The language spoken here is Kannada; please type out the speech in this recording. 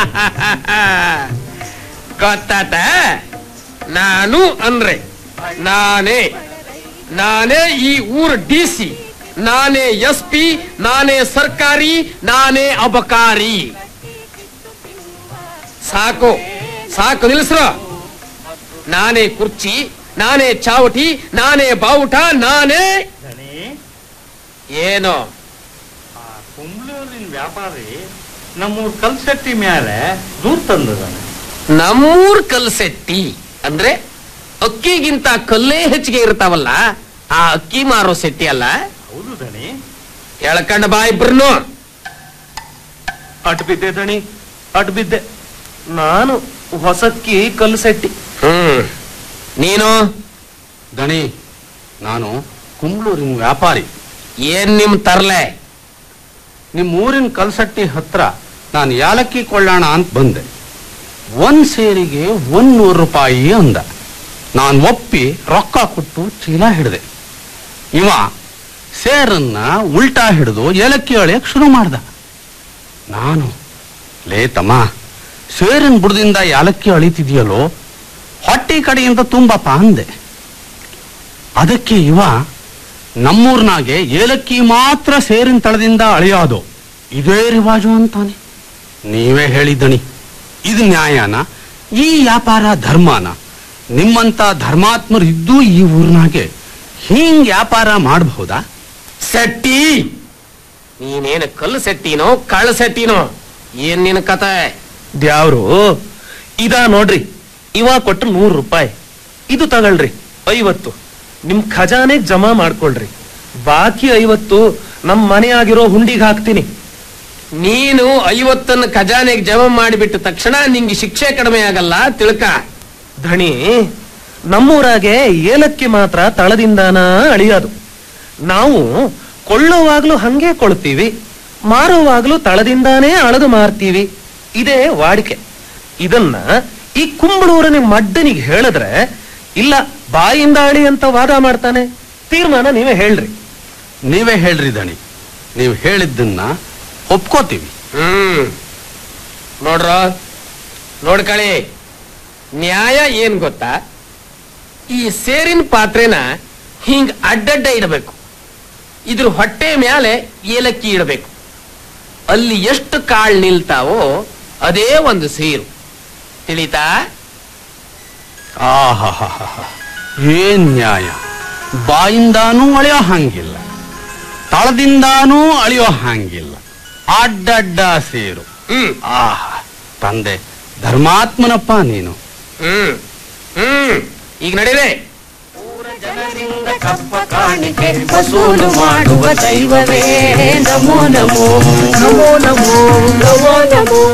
ಗೊತ್ತಾತ ನಾನು ಅಂದ್ರೆ ನಾನೇ ನಾನೇ ಈ ಊರ್ ಡಿ ಸಿ ನಾನೇ ಎಸ್ ಪಿ ನಾನೇ ಸರ್ಕಾರಿ ನಾನೇ ಅಬಕಾರಿ ಸಾಕು ಸಾಕು ನಿಲ್ಸ್ರ ನಾನೇ ಕುರ್ಚಿ ನಾನೇ ಚಾವಟಿ ನಾನೇ ಬಾವುಟ ನಾನೇ ಏನೋ ಆ ಕುಂಬ್ಳೂರಿನ ವ್ಯಾಪಾರಿ ನಮ್ಮೂರ್ ಕಲ್ಸಟ್ಟಿ ಮೇಲೆ ದೂರ್ ತಂದದಾನೆ ನಮ್ಮೂರ್ ಕಲ್ಸೆಟ್ಟಿ ಅಂದ್ರೆ ಅಕ್ಕಿಗಿಂತ ಕಲ್ಲೇ ಹೆಚ್ಚಿಗೆ ಇರ್ತಾವಲ್ಲ ಆ ಅಕ್ಕಿ ಮಾರೋ ಸೆಟ್ಟಿ ಅಲ್ಲ ಹೌದು ದಣಿ ಎಳ್ಕಂಡ ಬಾ ಇಬ್ರು ಅಟ್ ಬಿದ್ದೆ ದಣಿ ಅಟ್ ಬಿದ್ದೆ ನಾನು ಹೊಸಕ್ಕಿ ಕಲ್ಸೆಟ್ಟಿ ಹ್ಮ್ ನೀನು ದಣಿ ನಾನು ಕುಂಬ್ಳೂರಿನ ವ್ಯಾಪಾರಿ ಏನ್ ನಿಮ್ ತರ್ಲೆ ನಿಮ್ಮ ಊರಿನ ಕಲ್ಸಟ್ಟಿ ಹತ್ರ ನಾನು ಯಾಲಕ್ಕಿ ಕೊಳ್ಳೋಣ ಅಂತ ಬಂದೆ ಒಂದ್ ಸೇರಿಗೆ ಒಂದ್ ನೂರು ರೂಪಾಯಿ ಅಂದ ನಾನು ಒಪ್ಪಿ ರೊಕ್ಕ ಕೊಟ್ಟು ಚೀಲ ಹಿಡಿದೆ ಇವ ಸೇರನ್ನ ಉಲ್ಟಾ ಹಿಡಿದು ಏಲಕ್ಕಿ ಅಳಿಯಕ್ ಶುರು ಮಾಡ್ದ ನಾನು ಲೇ ತಮ್ಮ ಸೇರಿನ ಬುಡದಿಂದ ಯಾಲಕ್ಕಿ ಅಳಿತಿದ್ಯಲ್ಲೋ ಹೊಟ್ಟಿ ಕಡೆಯಿಂದ ತುಂಬಪ್ಪ ಅಂದೆ ಅದಕ್ಕೆ ಇವ ನಮ್ಮೂರ್ನಾಗೆ ಏಲಕ್ಕಿ ಮಾತ್ರ ಸೇರಿನ ತಳದಿಂದ ಅಳಿಯೋದು ಇದೇ ರಿವಾಜು ಅಂತಾನೆ ನೀವೇ ಹೇಳಿದ್ದಣಿ ಇದು ನ್ಯಾಯನ ಈ ವ್ಯಾಪಾರ ಧರ್ಮನ ನಿಮ್ಮಂತ ಧರ್ಮಾತ್ಮರು ಇದ್ದು ಈ ಊರ್ನಾಗೆ ಹಿಂಗ್ ವ್ಯಾಪಾರ ಮಾಡಬಹುದಾ ಸೆಟ್ಟಿ ನೀನೇನು ಕಲ್ಲು ಸೆಟ್ಟಿನೋ ಕಳ್ಳ ಸೆಟ್ಟಿನೋ ಏನ್ ನಿನ್ ಕತೆ ದ್ಯಾವ್ರು ಇದಾ ನೋಡ್ರಿ ಇವ ಕೊಟ್ಟು ನೂರು ರೂಪಾಯಿ ಇದು ತಗೊಳ್ರಿ ಐವತ್ತು ನಿಮ್ ಖಜಾನೆಗ್ ಜಮಾ ಮಾಡ್ಕೊಳ್ರಿ ಬಾಕಿ ಐವತ್ತು ನಮ್ ಮನೆ ಆಗಿರೋ ಹುಂಡಿಗೆ ಹಾಕ್ತೀನಿ ನೀನು ಐವತ್ತನ್ನು ಖಜಾನೆಗೆ ಜಮಾ ಮಾಡಿಬಿಟ್ಟ ತಕ್ಷಣ ನಿಂಗೆ ಶಿಕ್ಷೆ ಕಡಿಮೆ ಆಗಲ್ಲ ತಿಳ್ಕ ಧಣಿ ನಮ್ಮೂರಾಗೆ ಏಲಕ್ಕಿ ಮಾತ್ರ ತಳದಿಂದಾನ ಅಳಿಯೋದು ನಾವು ಕೊಳ್ಳುವಾಗ್ಲೂ ಹಂಗೆ ಕೊಳ್ತೀವಿ ಮಾರುವಾಗ್ಲೂ ತಳದಿಂದಾನೇ ಅಳದು ಮಾರ್ತೀವಿ ಇದೇ ವಾಡಿಕೆ ಇದನ್ನ ಈ ಕುಂಬಳೂರನ ಮಡ್ಡನಿಗೆ ಹೇಳಿದ್ರೆ ಇಲ್ಲ ಬಾಯಿಂದ ಅಳಿ ಅಂತ ವಾದ ಮಾಡ್ತಾನೆ ತೀರ್ಮಾನ ನೀವೇ ಹೇಳ್ರಿ ನೀವೇ ಹೇಳ್ರಿ ದಣಿ ನೀವು ಹೇಳಿದ್ದನ್ನ ಒಪ್ಕೋತೀವಿ ಹ್ಮ್ ನೋಡ್ರ ನೋಡ್ಕಳಿ ನ್ಯಾಯ ಏನ್ ಗೊತ್ತಾ ಈ ಸೇರಿನ ಪಾತ್ರೆನ ಹಿಂಗ್ ಅಡ್ಡಡ್ಡ ಇಡಬೇಕು ಇದ್ರ ಹೊಟ್ಟೆ ಮೇಲೆ ಏಲಕ್ಕಿ ಇಡಬೇಕು ಅಲ್ಲಿ ಎಷ್ಟು ಕಾಳು ನಿಲ್ತಾವೋ ಅದೇ ಒಂದು ಸೇರು ತಿಳಿತಾ ಆಹಾಹಾಹಾ ಏನ್ ನ್ಯಾಯ ಬಾಯಿಂದಾನೂ ಅಳಿಯೋ ಹಂಗಿಲ್ಲ ತಳದಿಂದಾನೂ ಅಳಿಯೋ ಹಂಗಿಲ್ಲ ಅಡ್ಡಡ್ಡ ಸೇರು ಹ್ಮ್ ಆಹಾ ತಂದೆ ಧರ್ಮಾತ್ಮನಪ್ಪ ನೀನು ಹ್ಮ್ ಹ್ಮ್ ಈಗ ನಡೀರೆ ಕಪ್ಪ ಕಾಣಿಕೆ ವಸೂಲು ಮಾಡುವ ದೈವವೇ ನಮೋ ನಮೋ ನಮೋ ನಮೋ ನಮೋ ನಮೋ